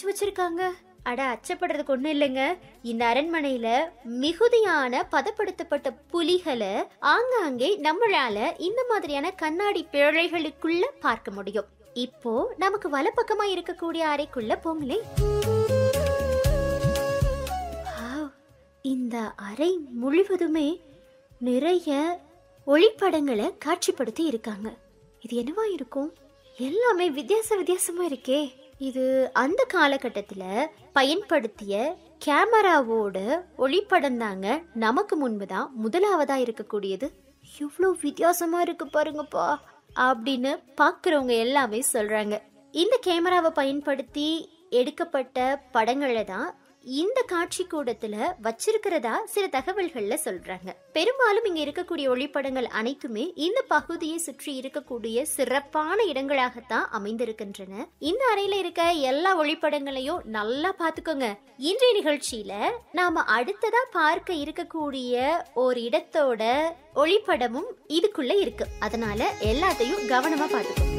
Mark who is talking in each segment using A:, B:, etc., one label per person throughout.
A: வச்சிருக்காங்க அட அச்சப்படுறதுக்கு ஒண்ணும் இல்லைங்க இந்த அரண்மனையில மிகுதியான பதப்படுத்தப்பட்ட புலிகளை ஆங்காங்கே நம்மளால இந்த மாதிரியான கண்ணாடி பிழைகளுக்குள்ள பார்க்க முடியும் இப்போ நமக்கு வலப்பக்கமா இருக்கக்கூடிய அறைக்குள்ள போங்களே வாவ், இந்த அறை முழுவதுமே நிறைய ஒளிப்படங்களை காட்சிப்படுத்தி இருக்காங்க இது என்னவா இருக்கும் எல்லாமே வித்தியாச வித்தியாசமா இருக்கே இது அந்த காலகட்டத்துல பயன்படுத்திய கேமராவோட ஒளிப்படம் தாங்க நமக்கு முன்புதான் முதலாவதா இருக்கக்கூடியது இவ்வளோ வித்தியாசமா இருக்கு பாருங்கப்பா அப்படின்னு பார்க்குறவங்க எல்லாமே சொல்றாங்க இந்த கேமராவை பயன்படுத்தி எடுக்கப்பட்ட படங்களை தான் இந்த காட்சி கூடத்துல வச்சிருக்கிறதா சில தகவல்கள்ல சொல்றாங்க பெரும்பாலும் இங்க இருக்கக்கூடிய ஒளிப்படங்கள் அனைத்துமே இந்த பகுதியை சுற்றி இருக்கக்கூடிய சிறப்பான இடங்களாகத்தான் அமைந்திருக்கின்றன இந்த அறையில இருக்க எல்லா ஒளிப்படங்களையும் நல்லா பாத்துக்கோங்க இன்றைய நிகழ்ச்சியில நாம அடுத்ததா பார்க்க இருக்கக்கூடிய ஒரு இடத்தோட ஒளிப்படமும் இதுக்குள்ள இருக்கு அதனால எல்லாத்தையும் கவனமா பாத்துக்கோங்க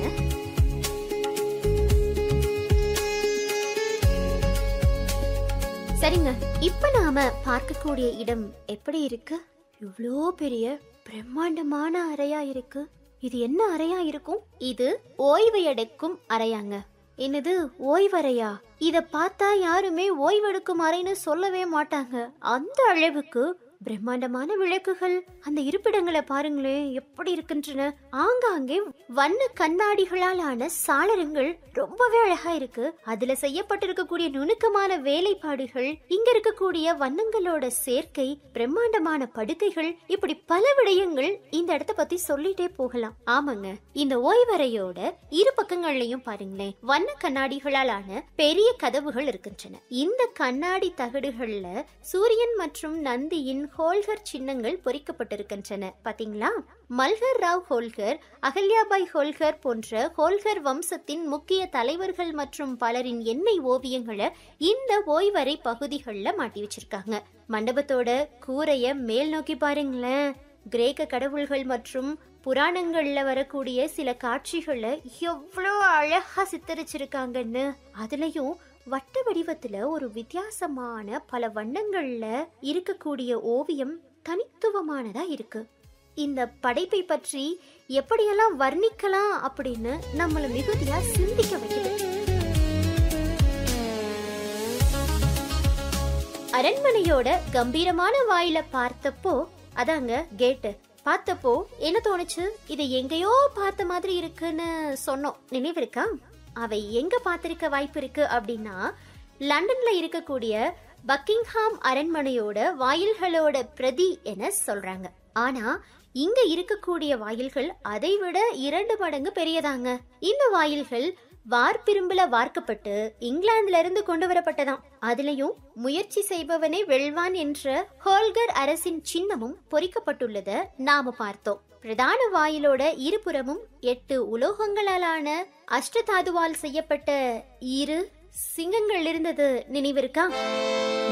A: சரிங்க இப்ப நாம பார்க்கக்கூடிய இடம் எப்படி இருக்கு இவ்வளோ பெரிய பிரம்மாண்டமான அறையா இருக்கு இது என்ன அறையா இருக்கும் இது ஓய்வு எடுக்கும் அறையாங்க என்னது ஓய்வறையா இத பார்த்தா யாருமே ஓய்வெடுக்கும் அறைன்னு சொல்லவே மாட்டாங்க அந்த அளவுக்கு பிரம்மாண்டமான விளக்குகள் அந்த இருப்பிடங்களை பாருங்களேன் எப்படி இருக்கின்றன ஆங்காங்கே வண்ண கண்ணாடிகளால் ஆன சாளரங்கள் ரொம்பவே அழகா இருக்கு அதுல செய்யப்பட்டிருக்கக்கூடிய நுணுக்கமான வேலைப்பாடுகள் இங்க இருக்கக்கூடிய வண்ணங்களோட சேர்க்கை பிரம்மாண்டமான படுக்கைகள் இப்படி பல விடயங்கள் இந்த இடத்த பத்தி சொல்லிட்டே போகலாம் ஆமாங்க இந்த ஓய்வறையோட இரு பக்கங்கள்லயும் பாருங்களேன் வண்ண கண்ணாடிகளால் ஆன பெரிய கதவுகள் இருக்கின்றன இந்த கண்ணாடி தகடுகள்ல சூரியன் மற்றும் நந்தியின் ஹோல்கர் சின்னங்கள் பொறிக்கப்பட்டிருக்கின்றன பாத்தீங்களா மல்ஹர் ராவ் ஹோல்கர் அகல்யாபாய் ஹோல்கர் போன்ற ஹோல்கர் வம்சத்தின் முக்கிய தலைவர்கள் மற்றும் பலரின் எண்ணெய் ஓவியங்களை இந்த ஓய்வறை பகுதிகளில் மாட்டி வச்சிருக்காங்க மண்டபத்தோட கூரைய மேல் நோக்கி பாருங்களேன் கிரேக்க கடவுள்கள் மற்றும் புராணங்கள்ல வரக்கூடிய சில காட்சிகளை எவ்வளோ அழகா சித்தரிச்சிருக்காங்கன்னு அதுலயும் வட்ட வடிவத்துல ஒரு வித்தியாசமான பல வண்ணங்கள்ல இருக்கக்கூடிய ஓவியம் தனித்துவமானதா இருக்கு இந்த படைப்பை பற்றி எப்படியெல்லாம் வர்ணிக்கலாம் அப்படின்னு நம்மள மிகுதியா சிந்திக்க வைக்குது அரண்மனையோட கம்பீரமான வாயில பார்த்தப்போ அதாங்க கேட்டு பார்த்தப்போ என்ன தோணுச்சு இது எங்கேயோ பார்த்த மாதிரி இருக்குன்னு சொன்னோம் நினைவு இருக்கா அவை எங்க பார்த்திருக்க வாய்ப்பு இருக்கு அப்படின்னா லண்டன்ல இருக்கக்கூடிய பக்கிங்ஹாம் அரண்மனையோட வாயில்களோட பிரதி என சொல்றாங்க ஆனா இங்க இருக்கக்கூடிய வாயில்கள் அதை விட இரண்டு மடங்கு பெரியதாங்க இந்த வாயில்கள் வார்பிரும்புல வார்க்கப்பட்டு இங்கிலாந்துல இருந்து கொண்டு வரப்பட்டதாம் அதுலயும் முயற்சி செய்பவனே வெல்வான் என்ற ஹோல்கர் அரசின் சின்னமும் பொறிக்கப்பட்டுள்ளத நாம பார்த்தோம் பிரதான வாயிலோட இருபுறமும் எட்டு உலோகங்களாலான அஷ்டதாதுவால் செய்யப்பட்ட இரு சிங்கங்கள் இருந்தது நினைவிருக்கா